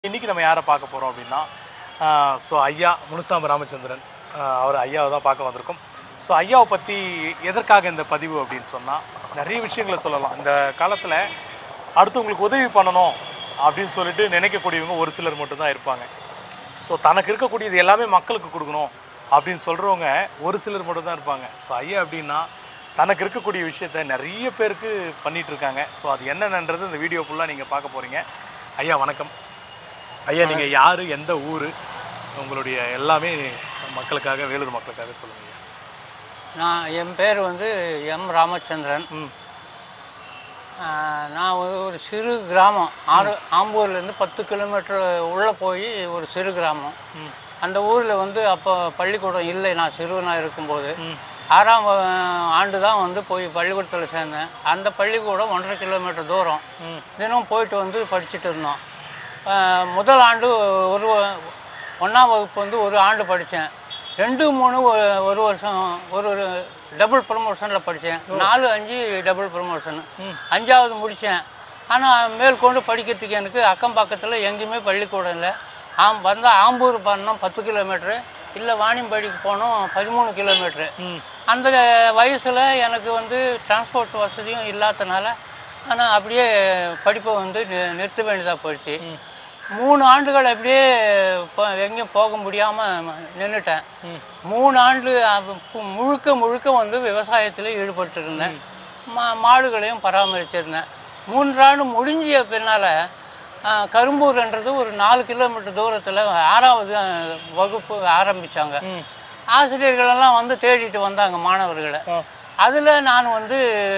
இன்னைக்கு நம்ம யாரை பார்க்க போகிறோம் அப்படின்னா ஸோ ஐயா முனுசாமி ராமச்சந்திரன் ஆஹ் அவர் ஐயாவை தான் பார்க்க வந்திருக்கோம் ஸோ ஐயாவை பற்றி எதற்காக இந்த பதிவு அப்படின்னு சொன்னால் நிறைய விஷயங்களை சொல்லலாம் இந்த காலத்தில் அடுத்தவங்களுக்கு உதவி பண்ணணும் அப்படின்னு சொல்லிட்டு நினைக்கக்கூடியவங்க ஒரு சிலர் மட்டும்தான் இருப்பாங்க ஸோ தனக்கு இருக்கக்கூடியது எல்லாமே மக்களுக்கு கொடுக்கணும் அப்படின்னு சொல்கிறவங்க ஒரு சிலர் மட்டும்தான் இருப்பாங்க ஸோ ஐயா அப்படின்னா தனக்கு இருக்கக்கூடிய விஷயத்த நிறைய பேருக்கு பண்ணிட்டு இருக்காங்க ஸோ அது என்னென்னன்றது இந்த வீடியோ ஃபுல்லாக நீங்கள் பார்க்க போகிறீங்க ஐயா வணக்கம் ஐயா நீங்கள் யார் எந்த ஊர் உங்களுடைய எல்லாமே மக்களுக்காக வேலூர் மக்களுக்காக சொல்லுங்க ஐயா நான் என் பேர் வந்து எம் ராமச்சந்திரன் ம் ஆஹ் நான் வந்து ஒரு சிறு கிராமம் ஆறு ஆம்பூர்லேருந்து பத்து கிலோமீட்டர் உள்ளே போய் ஒரு சிறு கிராமம் ம் அந்த ஊரில் வந்து அப்போ பள்ளிக்கூடம் இல்லை நான் சிறுவனாக இருக்கும்போது ம் ஆறாம் வ- ஆண்டு தான் வந்து போய் பள்ளிக்கூடத்தில் சேர்ந்தேன் அந்த பள்ளிக்கூடம் ஒன்றரை கிலோமீட்டர் தூரம் ம் தினம் போயிட்டு வந்து படிச்சுட்டு இருந்தோம் ஆஹ் முதல் ஆண்டு ஒரு வ- ஒண்ணாம் வகுப்பு வந்து ஒரு ஆண்டு படித்தேன் ரெண்டு மூணு ஒ- ஒரு வருஷம் ஒரு ஒரு டபுள் ப்ரமோஷனில் படித்தேன் நாலு அஞ்சு டபுள் ப்ரமோஷன் அஞ்சாவது முடித்தேன் ஆனால் மேற்கொண்டு படிக்கிறதுக்கு எனக்கு அக்கம் பக்கத்தில் எங்கேயுமே பள்ளிக்கூடம் இல்லை ஆம் வந்தால் ஆம்பூர் பண்ணோம் பத்து கிலோமீட்ரு இல்லை வாணியம்பாடிக்கு போனோம் பதிமூணு கிலோமீட்ரு ம் அந்த வயசில் எனக்கு வந்து டிரான்ஸ்போர்ட் வசதியும் இல்லாதனால ஆனால் அப்படியே படிப்பை வந்து நி- நிறுத்த வேண்டியதாக போயிடுச்சு மூணு ஆண்டுகள் அப்படியே இப்போ எங்கேயும் போக முடியாமல் நின்றுட்டேன் மூணு ஆண்டு அப்ப பு- முழுக்க முழுக்க வந்து விவசாயத்தில் ஈடுபட்டிருந்தேன் மா மாடுகளையும் பராமரிச்சிருந்தேன் மூன்றாண்டு முடிஞ்சிய பின்னால் கரும்பூர்ன்றது ஒரு நாலு கிலோமீட்டர் தூரத்தில் ஆறாவது அஹ், வகுப்பு ஆரம்பித்தாங்க ம் ஆசிரியர்களெல்லாம் வந்து தேடிட்டு வந்தாங்க மாணவர்களை ஆ அதில் நான் வந்து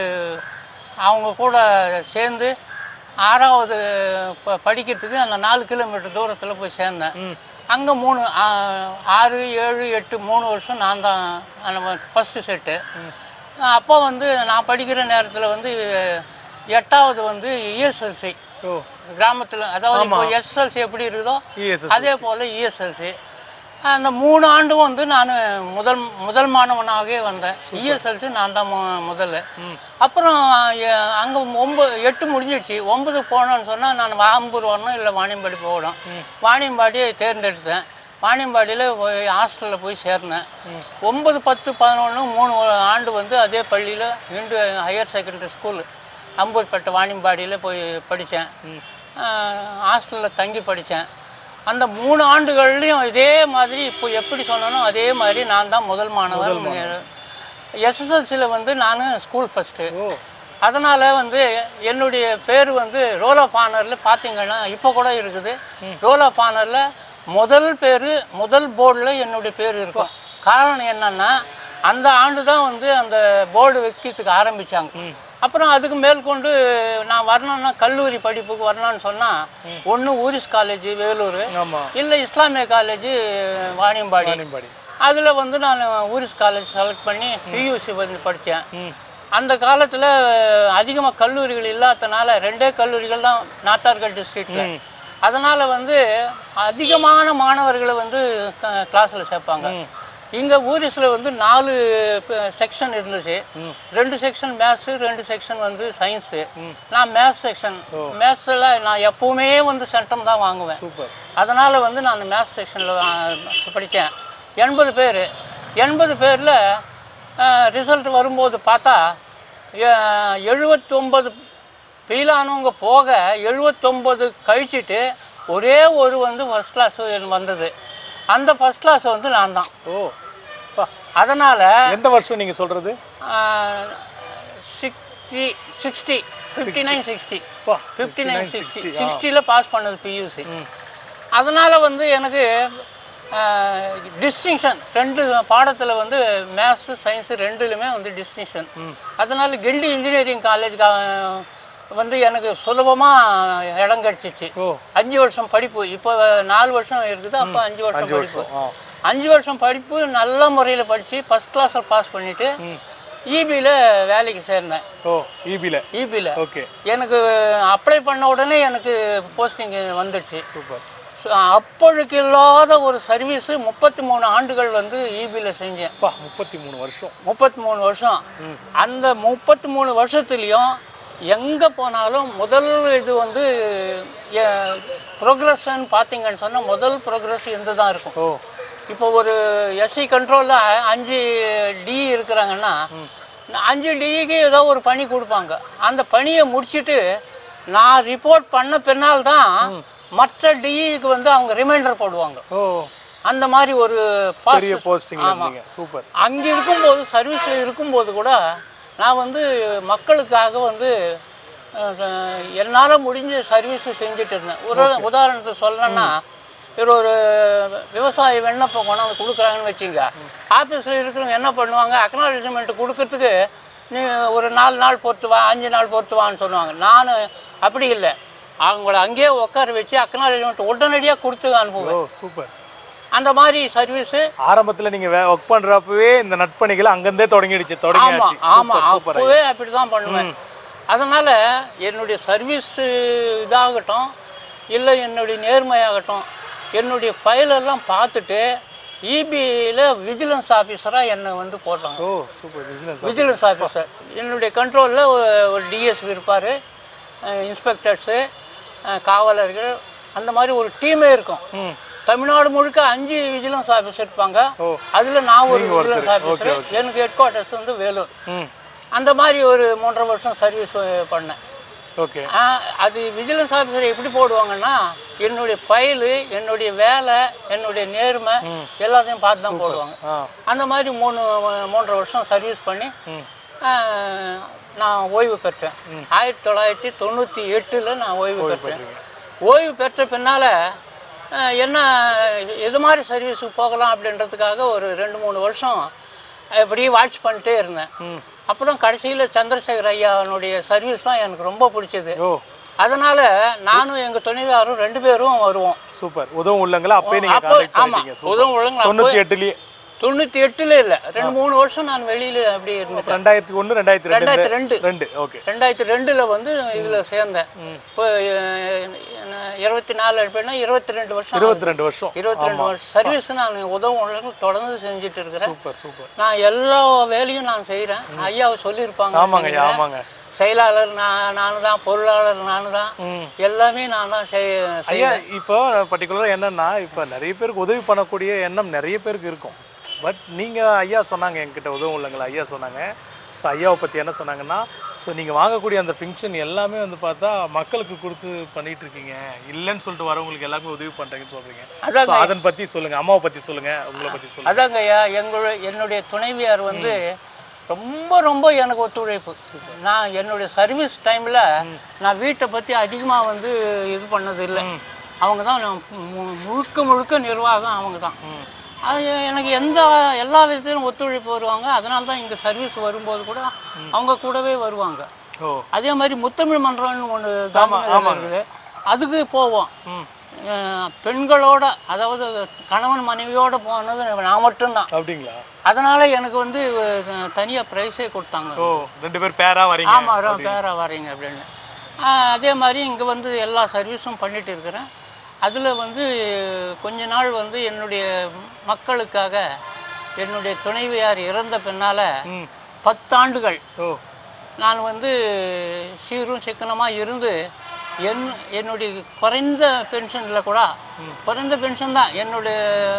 அவங்க கூட சேர்ந்து ஆறாவது ப படிக்கிறதுக்கு அந்த நாலு கிலோமீட்டர் தூரத்தில் போய் சேர்ந்தேன் ம் அங்கே மூணு ஆ, ஆறு ஏழு எட்டு மூணு வருஷம் நான் தான் ஃபஸ்ட்டு செட்டு அப்போ வந்து நான் படிக்கிற நேரத்தில் வந்து எட்டாவது வந்து இஎஸ்எல்சி ஓ கிராமத்தில் அதாவது இப்போ எஸ்எல்சி எப்படி இருக்குதோ இஎஸ்எஸ் அதே போல் இஎஸ்எல்சி அந்த மூணு ஆண்டும் வந்து நான் முதல் முதல் மாணவனாகவே வந்தேன் இஎஸ்எல்சி நான் தான் மு- முதல்ல அப்புறம் அங்கே ஒம்பது எட்டு முடிஞ்சிடுச்சு ஒன்பது போனோன்னு சொன்னால் நான் ஆம்பூர் வரணும் இல்லை வாணியம்பாடி போகணும் வாணியம்பாடியை தேர்ந்தெடுத்தேன் வாணியம்பாடியில் போய் ஹாஸ்டலில் போய் சேர்ந்தேன் ஒன்பது பத்து பதினொன்று மூணு ஆண்டு வந்து அதே பள்ளியில் Hindu higher secondary school Amburpettai வாணியம்பாடியில் போய் படித்தேன் ஹாஸ்டலில் தங்கி படித்தேன் அந்த மூணு ஆண்டுகள்லையும் இதே மாதிரி இப்போ எப்படி சொன்னனோ அதே மாதிரி நான் தான் முதல் மாணவர் எஸ்எஸ்எல்சியில் வந்து நான் ஸ்கூல் ஃபஸ்ட்டு ஓ அதனால் வந்து என்னுடைய பேர் வந்து ரோல் ஆஃப் ஆனரில் பார்த்தீங்கன்னா இப்போ கூட இருக்குது ரோல் ஆஃப் ஆனரில் முதல் பேர் முதல் போர்டில் என்னுடைய பேர் இருக்கும் காரணம் என்னன்னா அந்த ஆண்டு தான் வந்து அந்த போர்டு வைக்கிறதுக்கு ஆரம்பித்தாங்க அப்புறம் அதுக்கு மேற்கொண்டு நான் வரணும்னா கல்லூரி படிப்புக்கு வரணும்னு சொன்னால் ஒன்று ஊரிஸ் காலேஜ் வேலூர் ஆமாம் இல்லை இஸ்லாமிய காலேஜ் வாணியம்பாடி வாணியம்பாடி அதில் வந்து நான் ஊரிஸ் காலேஜ் செலக்ட் பண்ணி பியூசி வந்து படித்தேன் ம் அந்த காலத்தில் அதிகமாக கல்லூரிகள் இல்லாதனால ரெண்டே கல்லூரிகள் தான் நாட்டார்கள் டிஸ்ட்ரிக்டில் அதனால் வந்து அதிகமான மாணவர்களை வந்து கிளாஸில் சேர்ப்பாங்க இங்கே ஊரிஸில் வந்து நாலு செக்ஷன் இருந்துச்சு ரெண்டு செக்ஷன் மேத்ஸு ரெண்டு செக்ஷன் வந்து சயின்ஸு நான் மேத்ஸ் செக்ஷன் மேத்ஸில் நான் எப்பவுமே வந்து சென்டம் தான் வாங்குவேன் சூப்பர் அதனால் வந்து நான் மேத்ஸ் செக்ஷனில் படித்தேன் எண்பது பேர் எண்பது பேரில் ரிசல்ட் வரும்போது பார்த்தா எழுபத்தொம்பது ஃபெயிலானவங்க போக எழுபத்தொம்பது கழிச்சிட்டு ஒரே ஒரு வந்து ஃபஸ்ட் கிளாஸ் வந்தது அந்த ஃபஸ்ட் கிளாஸ் வந்து நான் தான் ஓ பா அதனால் எந்த வருஷம் நீங்கள் சொல்கிறது sixty sixty fifty nine sixty பா ஃபிஃப்டி நைன் சிக்ஸ்டி 60, ஆ. சிக்ஸ்டியில் பாஸ் பண்ணது பியூசி அதனால் வந்து எனக்கு டிஸ்டிங்ஷன் ரெண்டு பாடத்தில் வந்து மேத்ஸு சயின்ஸு ரெண்டுலையுமே வந்து டிஸ்டிங்ஷன் அதனால் கிண்டி இன்ஜினியரிங் காலேஜ் வந்து எனக்கு சுலபமாக இடம் கிடச்சிச்சு ஓ அஞ்சு வருஷம் படிப்பு இப்போ நாலு வருஷம் இருக்குது அப்போ அஞ்சு வருஷம் அஞ்சு படிப்பு வருஷம் ஆ அஞ்சு வருஷம் படிப்பு நல்ல முறையில் படித்து ஃபஸ்ட் கிளாஸில் பாஸ் பண்ணிவிட்டு இபியில் வேலைக்கு சேர்ந்தேன் ஓ ஈபியில் இபியில் ஓகே எனக்கு அப்ளை பண்ண உடனே எனக்கு போஸ்டிங் வந்துடுச்சு சூப்பர் ஸோ அப்பொழுக்கு இல்லாத ஒரு சர்வீஸு முப்பத்தி மூணு ஆண்டுகள் வந்து இபியில் செஞ்சேன் பா முப்பத்தி மூணு வருஷம் முப்பத்தி மூணு வருஷம் அந்த முப்பத்தி மூணு வருஷத்துலேயும் எங்கே போனாலும் முதல் இது வந்து ப்ரோக்ரஸ்ன்னு பார்த்தீங்கன்னு சொன்னால் முதல் ப்ரோக்ரஸ் எந்த தான் இருக்கும் ஓ இப்போ ஒரு எஸ்சி கண்ட்ரோலில் அஞ்சு டி இருக்கிறாங்கன்னா அஞ்சு டிக்கு ஏதோ ஒரு பணி கொடுப்பாங்க அந்த பணியை முடிச்சிட்டு நான் ரிப்போர்ட் பண்ண பின்னால் தான் மற்ற டிக்கு வந்து அவங்க ரிமைண்டர் போடுவாங்க ஓ அந்த மாதிரி ஒரு பெரிய process. போஸ்டிங்ல இருந்தீங்க சூப்பர் அங்கே இருக்கும்போது சர்வீஸில் இருக்கும்போது கூட நான் வந்து மக்களுக்காக வந்து என்னால் முடிஞ்ச சர்வீஸை செஞ்சுட்டு இருந்தேன் ஒரு உதாரணத்தை சொல்லணும்னா ஒரு ஒரு விவசாய விண்ணப்பம் கொண்டாந்து கொடுக்குறாங்கன்னு வச்சுங்க ஆஃபீஸில் இருக்கிறவங்க என்ன பண்ணுவாங்க அக்னாலஜ்மெண்ட் கொடுக்கறதுக்கு நீ ஒரு நாலு நாள் பொறுத்து வா அஞ்சு நாள் பொறுத்து வான்னு சொல்லுவாங்க நான் அப்படி இல்லை அவங்கள அங்கேயே உட்கார வச்சு அக்னாலஜ்மெண்ட் உடனடியாக கொடுத்து அனுப்புவேன் ஓ சூப்பர் அந்த மாதிரி சர்வீஸு ஆரம்பத்துல நீங்க ஒர்க் பண்றப்பவே இந்த நட்பணிகளை அங்கந்தே தொடங்கிடுச்சு ஆமா தொடங்கியாச்சு ஆமா சூப்பர் சூப்பர் அப்பவே அப்படிதான் பண்ணுவேன் அதனால என்னுடைய சர்வீஸ் இதாகட்டும் இல்லை என்னுடைய நேர்மையாகட்டும் என்னுடைய ஃபைல் எல்லாம் பார்த்துட்டு இபியில் விஜிலன்ஸ் ஆஃபீஸராக என்னை வந்து போடுறாங்க oh super business vigilance officer என்னுடைய கண்ட்ரோலில் ஒரு டிஎஸ்பி இருப்பார் இன்ஸ்பெக்டர்ஸு காவலர்கள் அந்த மாதிரி ஒரு டீமே இருக்கும் ம் தமிழ்நாடு முழுக்க அஞ்சு விஜிலன்ஸ் ஆஃபீஸர் இருப்பாங்க ஓ. அதில் நான் ஒரு நீங்க ஒருத்தர். விஜிலன்ஸ் ஆஃபீஸர் எனக்கு ஹெட் குவார்ட்டர்ஸ் வந்து வேலூர் ம் அந்த மாதிரி ஒரு மூன்றரை வருஷம் சர்வீஸ் பண்ணேன் ஓகே ஆ, அது விஜிலன்ஸ் ஆஃபீஸர் எப்படி போடுவாங்கன்னா என்னுடைய ஃபைலு என்னுடைய வேலை என்னுடைய நேர்மை எல்லாத்தையும் பார்த்து தான் போடுவாங்க ஆ அந்த மாதிரி மூணு மூன்றரை வருஷம் சர்வீஸ் பண்ணி ம் ஆ, நான் ஓய்வு பெற்றேன் ஆயிரத்தி தொள்ளாயிரத்தி தொண்ணூற்றி எட்டில் நான் ஓய்வு பெற்றேன் போயிட்டுருக்கீங்க ஓய்வு பெற்ற பின்னால் என்ன எது மாதிரி சர்வீஸுக்கு போகலாம் அப்படின்றதுக்காக ஒரு ரெண்டு மூணு வருஷம் இப்படி வாட்ச் பண்ணிட்டே இருந்தேன் ம் அப்புறம் கடைசியில் சந்திரசேகர் ஐயானுடைய சர்வீஸ் தான் எனக்கு ரொம்ப பிடிச்சது ஓ அதனால் நானும் எங்கள் துணைவியாரும் ரெண்டு பேரும் வருவோம் சூப்பர் உதவும் உள்ளங்களா அப்பயே நீங்க அப்போ கான்டாக்ட் ஆமாம் பண்ணிட்டீங்க சூப்பர் உதவும் ஒழுங்கு தொண்ணூத்தி எட்டுலயே தொண்ணூற்றி எட்டில் இல்லை ரெண்டு மூணு வருஷம் நான் வெளியில் அப்படி இருந்துட்டேன் ரெண்டாயிரத்தி ஒண்ணு ரெண்டாயிரத்தி ரெண்டு ரெண்டாயிரத்தி ரெண்டு ரெண்டு ஓகே ரெண்டாயிரத்தி ரெண்டில் வந்து இதில் சேர்ந்தேன் இப்போ இருபத்தி நாலு அப்படின்னா இருபத்தி ரெண்டு வருஷம் இருபத்தி ரெண்டு வருஷம் இருபத்தி ரெண்டு வருஷம் சர்வீஸ் நான் உதவும் உலகம் தொடர்ந்து செஞ்சுட்டு இருக்கிறேன் சூப்பர் சூப்பர் நான் எல்லா வேலையும் நான் செய்கிறேன் ஐயாவை சொல்லியிருப்பாங்க ஆமாங்க ஐயா ஆமாங்க செயலாளர் நான் நானு தான் பொருளாளர் நானு தான் ம் எல்லாமே நான் தான் செய் ஐயா இப்போ பர்டிகுலராக என்னன்னா இப்போ நிறைய பேருக்கு உதவி பண்ணக்கூடிய எண்ணம் நிறைய பேருக்கு இருக்கும் பட் நீங்கள் ஐயா சொன்னாங்க என்கிட்ட உதவும் உள்ளங்களா ஐயா சொன்னாங்க ஸோ ஐயாவை பற்றி என்ன சொன்னாங்கன்னா ஸோ நீங்கள் வாங்கக்கூடிய அந்த ஃபங்க்ஷன் எல்லாமே வந்து பார்த்தா மக்களுக்கு கொடுத்து பண்ணிட்டு இருக்கீங்க இல்லைன்னு சொல்லிட்டு வரவங்களுக்கு எல்லாருமே உதவி பண்ணுறீங்கன்னு சொல்கிறீங்க அதாங்க ஸோ அதன் பற்றி சொல்லுங்கள் அம்மாவை பற்றி சொல்லுங்கள் உங்களை பற்றி சொல்லுங்கள் அதாங்க ஐயா எங்களுடைய என்னுடைய துணைவியார் வந்து ரொம்ப ரொம்ப எனக்கு ஒத்துழைப்பு நான் என்னுடைய சர்வீஸ் டைமில் நான் வீட்டை பற்றி அதிகமாக வந்து இது பண்ணது இல்லை அவங்க தான் நான் மு- முழுக்க முழுக்க நிர்வாகம் அவங்க தான் அது எனக்கு எந்த எல்லா விதத்திலும் ஒத்துழைப்பு வருவாங்க அதனால தான் இங்கே சர்வீஸ் வரும்போது கூட அவங்க கூடவே வருவாங்க ஓ அதே மாதிரி முத்தமிழ் மன்றம்னு ஒன்று காந்திநகரில் இருக்குது அதுக்கு போவோம் ம் அஹ் பெண்களோட அதாவது கணவன் மனைவியோட போனது நான் மட்டும்தான் அப்படிங்களா அதனால எனக்கு வந்து அஹ், தனியா ப்ரைஸே கொடுத்தாங்க ஓ ரெண்டு பேர் பேரா வரீங்க ஆமா ரொம்ப பேரா வரீங்க அப்படின்னு அஹ், அதே மாதிரி இங்கே வந்து எல்லா சர்வீஸும் பண்ணிட்டு இருக்கிறேன் அதில் வந்து கொஞ்ச நாள் வந்து என்னுடைய மக்களுக்காக என்னுடைய துணைவியார் இறந்த பின்னால் ம் பத்தாண்டுகள் ஓ நான் வந்து சீரும் சிக்கனமாக இருந்து என் என்னுடைய குறைந்த பென்ஷனில் கூட குறைந்த பென்ஷன் தான் என்னுடைய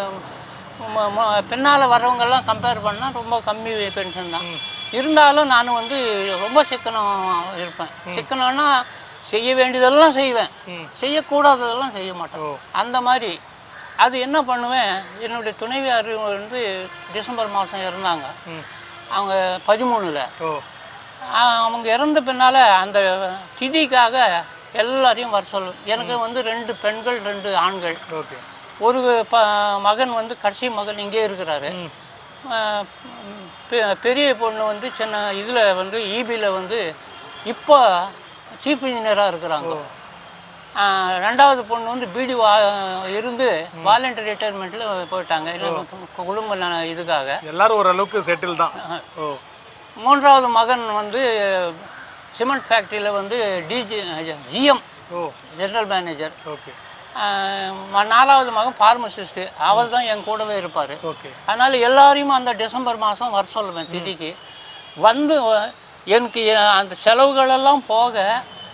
பின்னால் வர்றவங்கெல்லாம் கம்பேர் பண்ணால் ரொம்ப கம்மி பென்ஷன் தான் இருந்தாலும் நான் வந்து ரொம்ப சிக்கனம் இருப்பேன் சிக்கனம்னா செய்ய வேண்டியதெல்லாம் செய்வேன் ம். செய்யக்கூடாததெல்லாம் செய்ய மாட்டேன் ஓ அந்த மாதிரி அது என்ன பண்ணுவேன் என்னுடைய துணைவியார் வந்து டிசம்பர் மாதம் இறந்தாங்க ம் அவங்க பதிமூணில் ஓ அவங்க இறந்த பின்னால் அந்த திதிக்காக எல்லாரையும் வர சொல்லு எனக்கு வந்து ரெண்டு பெண்கள் ரெண்டு ஆண்கள் ஓகே ஒரு ப மகன் வந்து கடைசி மகன் இங்கே இருக்கிறாரு ம் அஹ் பெ- பெரிய பொண்ணு வந்து சின்ன இதில் வந்து ஈபியில் வந்து இப்போ சீஃப் இன்ஜினியராக இருக்கிறாங்க அஹ் ரெண்டாவது பொண்ணு வந்து பிடி வா இருந்து வாலண்டரி ரிட்டையர்மெண்ட்டில் போயிட்டாங்க இல்லை குடும்ப நல- இதுக்காக எல்லாரும் ஓரளவுக்கு செட்டில் தான் ஓ மூன்றாவது மகன் வந்து சிமெண்ட் ஃபேக்ட்ரியில் வந்து DG GM oh general manager okay நாலாவது மகன் ஃபார்மசிஸ்ட்டு அவர் தான் என் கூடவே இருப்பார் ஓகே அதனால் எல்லாரையும் அந்த டிசம்பர் மாதம் வர சொல்லுவேன் திதிக்கு வந்து வ- எனக்கு எ- அந்த செலவுகளெல்லாம் போக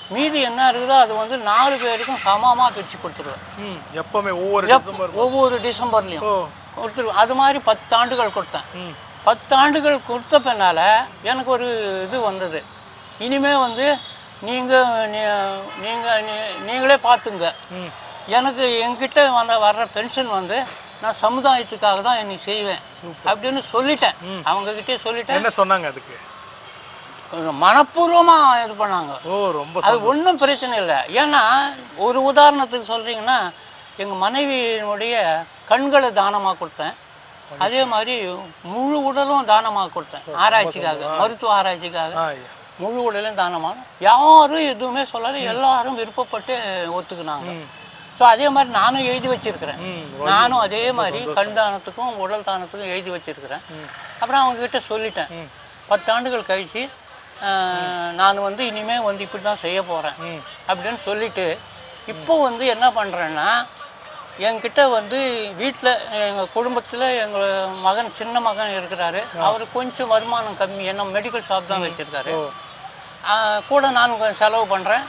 மீதி என்ன இருக்குதோ அது வந்து நாலு பேருக்கும் சமமாக பிரித்து கொடுத்துருவேன் ம் எப்பவுமே ஒவ்வொரு எப்- டிசம்பர் ஒவ்வொரு டிசம்பர்லேயும் ஓ கொடுத்துருவேன் அது மாதிரி பத்து ஆண்டுகள் கொடுத்தேன் ம் பத்து ஆண்டுகள் கொடுத்த பின்னால் எனக்கு ஒரு இது வந்தது இனிமே வந்து நீங்கள் நீங்கள் நீங்களே பார்த்துங்க ம் எனக்கு என்கிட்ட வந்த வர்ற பென்ஷன் வந்து நான் சமுதாயத்துக்காக தான் இன்னைக்கு செய்வேன் அப்படின்னு சொல்லிட்டேன் அவங்கக்கிட்டே சொல்லிட்டேன் என்ன சொன்னாங்க அதுக்கு கொஞ்சம் மனப்பூர்வமாக இது பண்ணாங்க ஓ ரொம்ப அது ஒன்றும் பிரச்சனை இல்லை ஏன்னா ஒரு உதாரணத்துக்கு சொல்கிறீங்கன்னா எங்கள் மனைவியினுடைய கண்களை தானமாக கொடுத்தேன் அதே மாதிரி முழு உடலும் தானமாக கொடுத்தேன் ஆராய்ச்சிக்காக மருத்துவ ஆராய்ச்சிக்காக ஆ ஐயா முழு உடலும் தானமாக யாரும் எதுவுமே சொல்லலை எல்லாரும் விருப்பப்பட்டு ஒத்துக்குனாங்க ஸோ அதே மாதிரி நானும் எழுதி வச்சிருக்கிறேன் ம் நானும் அதே மாதிரி கண் தானத்துக்கும் உடல் தானத்துக்கும் எழுதி வச்சிருக்கிறேன் அப்புறம் அவங்க கிட்ட சொல்லிட்டேன் ம். பத்தாண்டுகள் கழிச்சு ஆஹ், நான் வந்து இனிமே வந்து இப்படி தான் செய்ய போகிறேன் ம் அப்படின்னு சொல்லிட்டு இப்போ வந்து என்ன பண்ணுறேன்னா என்கிட்ட வந்து வீட்டில் எங்கள் குடும்பத்தில் எங்கள் மகன் சின்ன மகன் இருக்கிறாரு அவர் கொஞ்சம் வருமானம் கம்மி என்ன மெடிக்கல் ஷாப் தான் வச்சுருக்காரு ஓ கூட நான் கொஞ்சம் செலவு பண்ணுறேன்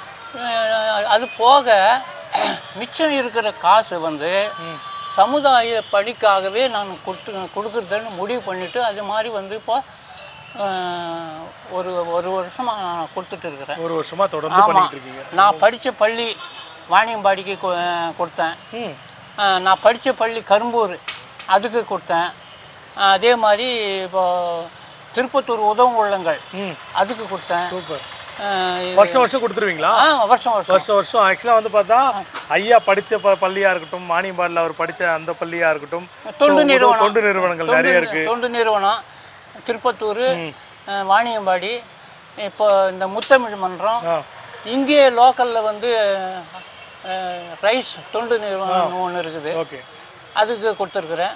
அது போக மிச்சம் இருக்கிற காசு வந்து ம் சமுதாய பணிக்காகவே நான் கொடுத்து கொடுக்குறதுன்னு முடிவு பண்ணிவிட்டு அது மாதிரி வந்து இப்போ ஆஹ், ஒரு ஒரு வருஷமாக நான் கொடுத்துட்டு இருக்கிறேன் ஒரு வருஷமா தொடர்ந்து ஆமாம் பண்ணிட்டு இருக்கீங்க நான் படித்த பள்ளி வாணியம்பாடிக்கு கொ- கொடுத்தேன் ம் ஆஹ், நான் படித்த பள்ளி கரும்பூர் அதுக்கு கொடுத்தேன் ஆஹ், அதே மாதிரி இப்போ திருப்பத்தூர் உதவும் உள்ளங்கள் ம் அதுக்கு கொடுத்தேன் சூப்பர் ஆஹ், இது- வருஷம் வருஷம் கொடுத்துருவீங்களா ஆ வருஷம் வருஷம் வருஷம் வருஷம் ஆக்சுவலாக வந்து பார்த்தா ஐயா படிச்ச ப பள்ளியா இருக்கட்டும் மானியம்பாடில் அவர் படிச்ச அந்த பள்ளியா இருக்கட்டும் தொண்டு So, உதவு- நிறுவனம். தொண்டு நிறுவனங்கள் நிறைய தொண்டு- இருக்கு தொண்டு நிறுவனம் திருப்பத்தூர் ஆஹ், வாணியம்பாடி இப்போ இந்த முத்தமிழ் மன்றம் ஆ இங்கே லோக்கலில் வந்து ஆஹ், ரைஸ் தொண்டு நிறுவனம் ஒன்று இருக்குது ஓகே அதுக்கு கொடுத்துருக்குறேன்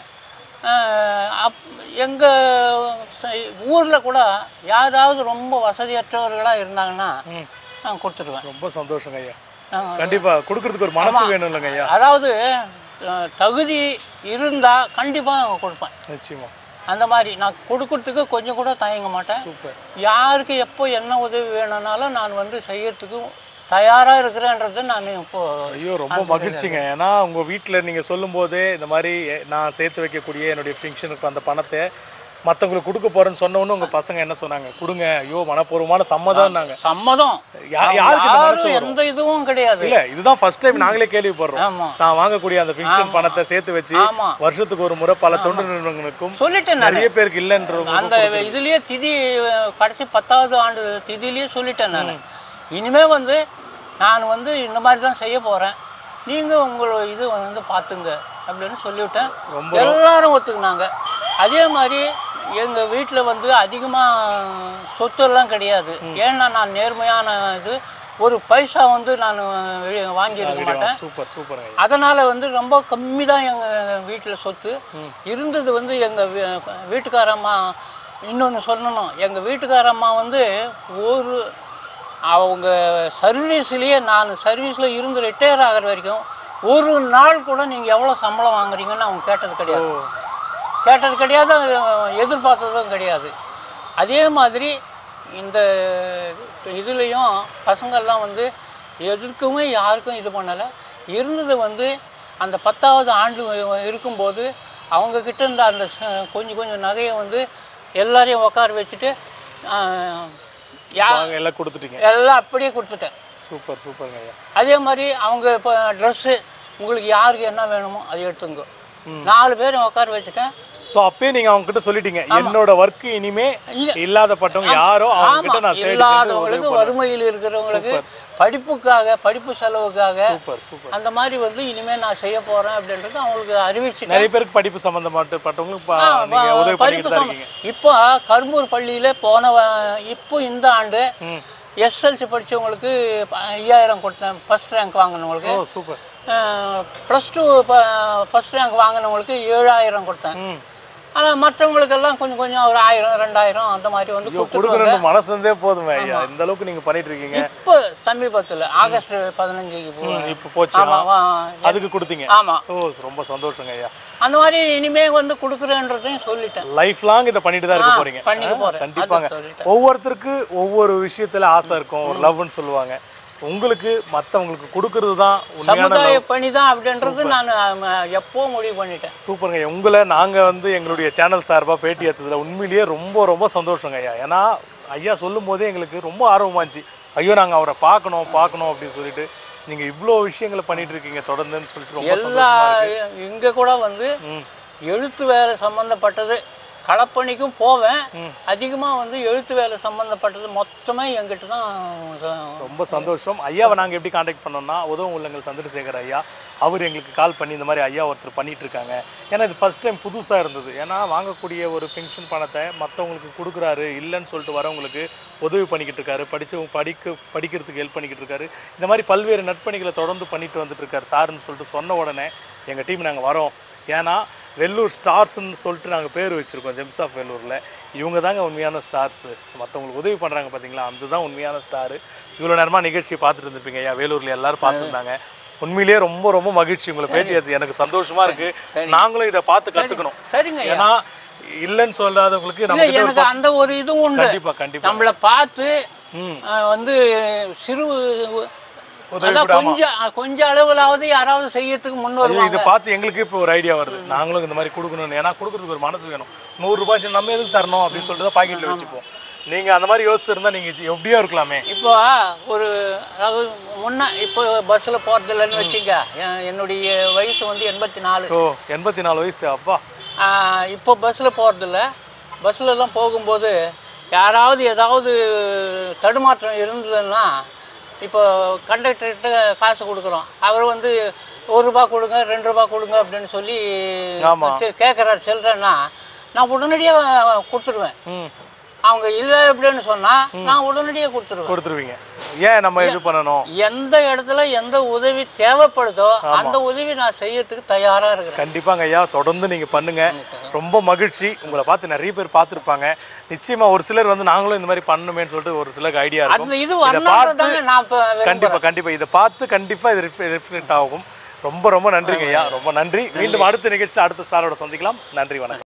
அப் எங்கள் ஊரில் கூட யாராவது ரொம்ப வசதியற்றவர்களாக இருந்தாங்கன்னா ம் நான் கொடுத்துருவேன் ரொம்ப சந்தோஷங்க ஐயா நான் கண்டிப்பா கொடுக்கறதுக்கு ஒரு மனசு வேணும் இல்லைங்க ஐயா அதாவது அஹ், தகுதி இருந்தால் கண்டிப்பாக கொடுப்பேன் நிச்சயமா அந்த மாதிரி நான் கொடுக்கறதுக்கு கொஞ்சம் கூட தயங்க மாட்டேன் சூப்பர் யாருக்கு எப்போ என்ன உதவி வேணும்னாலும் நான் வந்து செய்யறதுக்கு தயாராக இருக்கிறேன்றதை நான் இப்போ ஐயோ ரொம்ப மகிழ்ச்சிங்க ஏன்னா உங்க வீட்டில் நீங்க சொல்லும்போதே இந்த மாதிரி எ- நான் சேர்த்து வைக்கக்கூடிய என்னுடைய ஃபங்க்ஷனுக்கு அந்த பணத்தை மற்றவங்களுக்கு கொடுக்க போறேன்னு சொன்ன உடனே உங்க பசங்க என்ன சொன்னாங்க கொடுங்க ஐயோ மனப்பூர்வமான சம்மதம்னாங்க சம்மதம் யா- யாருக்கு இந்த மனசு யாரும் எந்த இதுவும் கிடையாது இல்ல இதுதான் ஃபர்ஸ்ட் டைம் நாங்களே கேள்விப்படுறோம் ஆமாம் நான் வாங்கக்கூடிய அந்த ஃபங்க்ஷன் பணத்தை சேர்த்து வச்சு ஆமாம் வருஷத்துக்கு ஒரு முறை பல தொண்டு நிறுவனங்களுக்கும் சொல்லிட்டேன் நான் நிறைய பேருக்கு இல்லைன்றவங்க அந்த இதுலயே திதி அஹ், கடைசி பத்தாவது ஆண்டு திதியிலேயே சொல்லிட்டேன் நான் இனிமே வந்து நான் வந்து இந்த மாதிரி தான் செய்ய போறேன் நீங்க உங்களோட இது வந்து பார்த்துங்க அப்படின்னு சொல்லிவிட்டேன் ரொம்ப எல்லாரும் ஒத்துக்குனாங்க அதே மாதிரி எங்க வீட்டில் வந்து அதிகமாக சொத்தெல்லாம் கிடையாது ஏன்னா நான் நேர்மையான இது ஒரு பைசா வந்து நான் வெளிய வாங்கியிருக்க மாட்டேன் சூப்பர் சூப்பர் அதனால் வந்து ரொம்ப கம்மி தான் எங்கள் வீட்டில் சொத்து இருந்தது வந்து எங்கள் வீட்டுக்காரம்மா இன்னொன்று சொல்லணும் எங்கள் வீட்டுக்காரம்மா வந்து ஒரு அவங்க சர்வீஸ்லேயே நான் சர்வீஸில் இருந்து ரிட்டையர் ஆகிற வரைக்கும் ஒரு நாள் கூட நீங்கள் எவ்வளோ சம்பளம் வாங்குறீங்கன்னு அவங்க கேட்டது கிடையாது ஓ கேட்டது கிடையாது எதிர்பார்த்ததும் கிடையாது அதே மாதிரி இந்த இதுலேயும் பசங்கள்லாம் வந்து எதுக்குமே யாருக்கும் இது பண்ணலை இருந்தது வந்து அந்த பத்தாவது ஆண்டு இருக்கும்போது அவங்க கிட்ட இருந்த அந்த ச- கொஞ்சம் கொஞ்சம் நகையை வந்து எல்லாரையும் உட்கார வச்சுட்டு ஆஹ், யா வாங்க எல்லாம் கொடுத்துட்டீங்க எல்லாம் அப்படியே கொடுத்துட்டேன் சூப்பர் சூப்பருங்க ஐயா அதே மாதிரி அவங்க இப்போ ட்ரெஸ்ஸு உங்களுக்கு யாருக்கு என்ன வேணுமோ அதை எடுத்துங்க நாலு பேரும் உட்கார வச்சுட்டேன் ஸோ அப்பயே நீங்க அவங்க கிட்ட சொல்லிட்டீங்க என்னோட ஒர்க் இனிமே இல்ல. இல்லாதப்பட்டவங்க யாரோ அவங்க ஆமா கிட்ட நான் தேடி சென்று உதவி இல்லாதவங்களுக்கு வறுமையில் இருக்கிறவங்களுக்கு படிப்புக்காக படிப்பு செலவுக்காக சூப்பர் சூப்பர் அந்த மாதிரி வந்து இனிமே நான் செய்ய போறேன் அப்படின்றது அவங்களுக்கு அறிவிச்சுட்டேன் நிறைய பேருக்கு படிப்பு சம்பந்தப்பட்டவங்களுக்கு ப- நீங்க உதவி படிப்பு பண்ணிட்டு தான் சம- இருக்கீங்க இப்போ கரும்பூர் பள்ளியில போன வ- இப்போ இந்த ஆண்டு ம் எஸ்எல்சி படிச்சவங்களுக்கு ப- ஐயாயிரம் கொடுத்தேன் ஃபர்ஸ்ட் ரேங்க் வாங்கினவங்களுக்கு oh super plus two first rank வாங்கினவங்களுக்கு ஏழாயிரம் கொடுத்தேன் ம் ஆனால் மற்றவங்களுக்கெல்லாம் கொஞ்சம் கொஞ்சம் ஒரு ஆயிரம் ரெண்டாயிரம் அந்த மாதிரி வந்து ஐயோ கொடுத்துட்டு கொடுக்குற மனசு இருந்தே போதுமே ஐயா இந்த அளவுக்கு நீங்க பண்ணிட்டு இருக்கீங்க இப்போ சமீபத்தில் ஆகஸ்ட் பதினஞ்சுக்கு போ ம், இப்போ போச்சு ஆமாம் அதுக்கு கொடுத்தீங்க ஆமாம் ஓ ரொம்ப சந்தோஷங்க ஐயா அந்த மாதிரி இனிமே வந்து கொடுக்குறேன்றதையும் சொல்லிட்டேன் லைஃப் லாங் இதை பண்ணிட்டு தான் இருக்க போறீங்க பண்ணிக்க போறேன் கண்டிப்பாங்க அது சொல்லிட்டேன் ஒவ்வொருத்தருக்கு ஒவ்வொரு விஷயத்துல ஆசை இருக்கும் ஒரு லவ்னு சொல்லுவாங்க உங்களுக்கு மற்றவங்களுக்கு கொடுக்கறது தான் உண்மையான சமுதாய பணி தான் அப்படின்றது நான் எப்போ முடிவு பண்ணிட்டேன் சூப்பருங்க ஐயா. உங்களை நாங்கள் வந்து எங்களுடைய சேனல் சார்பாக பேட்டி எடுத்ததுல உண்மையிலேயே ரொம்ப ரொம்ப சந்தோஷங்க ஐயா ஏன்னா ஐயா சொல்லும் போதே எங்களுக்கு ரொம்ப ஆர்வமா இருந்துச்சு ஐயோ நாங்கள் அவரை பார்க்கணும் பார்க்கணும் அப்படின்னு சொல்லிட்டு நீங்கள் இவ்வளோ விஷயங்களை பண்ணிட்டு இருக்கீங்க தொடர்ந்துன்னு சொல்லிட்டு ரொம்ப எல்லா சந்தோஷமா இங்கே கூட வந்து ம் எழுத்து வேலை சம்மந்தப்பட்டது களப்பணிக்கும் போவேன் அதிகமாக வந்து எழுத்து வேலை சம்மந்தப்பட்டது மொத்தமே எங்கிட்ட தான் ரொம்ப சந்தோஷம் ஐயாவை நாங்கள் எப்படி காண்டாக்ட் பண்ணோம்னா உதவும் உள்ளங்கள் சந்திரசேகர் ஐயா அவர் எங்களுக்கு கால் பண்ணி இந்த மாதிரி ஐயா ஒருத்தர் பண்ணிட்டு இருக்காங்க ஏன்னா இது ஃபர்ஸ்ட் டைம் புதுசாக இருந்தது ஏன்னா வாங்கக்கூடிய ஒரு பென்ஷன் பணத்தை மற்றவங்களுக்கு கொடுக்குறாரு இல்லைன்னு சொல்லிட்டு வரவங்களுக்கு உதவி பண்ணிக்கிட்டு இருக்காரு படிச்சவங்க படிக்க படிக்கிறதுக்கு ஹெல்ப் பண்ணிக்கிட்டு இருக்காரு இந்த மாதிரி பல்வேறு நட்பணிகளை தொடர்ந்து பண்ணிட்டு வந்துட்டு இருக்காரு சாருன்னு சொல்லிட்டு சொன்ன உடனே எங்கள் டீம் நாங்கள் வரோம் ஏன்னா வெள்ளூர் ஸ்டார்ஸ்ன்னு சொல்லிட்டு நாங்கள் பேர் வச்சுருக்கோம் ஜெம்ஸ் ஆஃப் வெள்ளூரில் இவங்க தாங்க உண்மையான ஸ்டார்ஸு மற்றவங்களுக்கு உதவி பண்ணுறாங்க பார்த்தீங்களா அதுதான் உண்மையான ஸ்டாரு இவ்வளோ நேரமாக நிகழ்ச்சியை பார்த்துட்டு இருந்திருப்பீங்க ஐயா வேலூரில் எல்லாரும் பார்த்துருந்தாங்க உண்மையிலேயே ரொம்ப ரொம்ப மகிழ்ச்சி உங்களை பேட்டி எடுத்து எனக்கு சந்தோஷமா இருக்கு நாங்களும் இதை பார்த்து கற்றுக்கணும் சரிங்க ஐயா. ஏன்னா இல்லைன்னு சொல்லாதவங்களுக்கு இல்லை நம்ம கிட்ட ஒரு எனக்கு அந்த ஒரு இதுவும் உண்டு கண்டிப்பா கண்டிப்பா நம்மளை பார்த்து ம் அஹ், வந்து சிறு உதவி அதான் கொஞ்சம் கொஞ்சம் அளவுலாவது யாராவது செய்யறதுக்கு முன் ஐயோ, வருவாங்க இதை பார்த்து எங்களுக்கு இப்போ ஒரு ஐடியா வருது நாங்களும் இந்த மாதிரி கொடுக்கணும் ஏன்னா கொடுக்கறதுக்கு ஒரு மனசு வேணும் நூறு ரூபாய் சரி, நம்ம எதுக்கு தரணும் அப்படின்னு சொல்லிட்டு தான் பாக்கெட்ல வச்சுப்போம் நீங்க அந்த மாதிரி யோசிச்சிருந்தா நீங்க எப்படியோ இருக்கலாமே இப்போ ஒரு அதாவது முன்ன இப்போ பஸ்ஸில் போகிறதில்லன்னு வச்சுங்க என்- என்னுடைய வயசு வந்து எண்பத்தி நாலு ஓ எண்பத்தி நாலு வயசு அப்பா ஆஹ் இப்போ பஸ்ஸில் போகிறதில்ல பஸ்ஸிலலாம் போகும்போது யாராவது ஏதாவது தடுமாற்றம் இருந்ததுன்னா இப்போ கண்டக்டர்கிட்ட காசு கொடுக்குறோம் அவர் வந்து ஒரு ரூபா கொடுங்க ரெண்டு ரூபா கொடுங்க அப்படின்னு சொல்லி ஆமா. கேட்குறாரு செல்றேன்னா நான் உடனடியாக கொடுத்துருவேன் ம் அவங்க இல்லை அப்படின்னு சொன்னால் நான் உடனடியாக கொடுத்துருவேன் கொடுத்துருவீங்க ஏன் நம்ம இது பண்ணணும் எந்த இடத்துல எந்த உதவி தேவைப்படுதோ அந்த உதவி நான் செய்யறதுக்கு தயாராக இருக்கிறேன் கண்டிப்பாங்க ஐயா தொடர்ந்து நீங்க பண்ணுங்க ரொம்ப மகிழ்ச்சி உங்களை பார்த்து நிறைய பேர் பார்த்துருப்பாங்க நிச்சயமா ஒரு சிலர் வந்து நாங்களும் இந்த மாதிரி பண்ணணுமேன்னு சொல்லிட்டு ஒரு சிலருக்கு ஐடியா இருக்கும் அந்த இது இதை பார்த்து வரணுன்றதாங்க நான் இப்போ கண்டிப்பா கண்டிப்பா இதை பார்த்து கண்டிப்பா இது ரிஃப்ளெக்ட் ஆகும் ரொம்ப ரொம்ப நன்றிங்க ஐயா ரொம்ப நன்றி மீண்டும் அடுத்த நிகழ்ச்சியில் அடுத்த ஸ்டாரோட சந்திக்கலாம் நன்றி வணக்கம்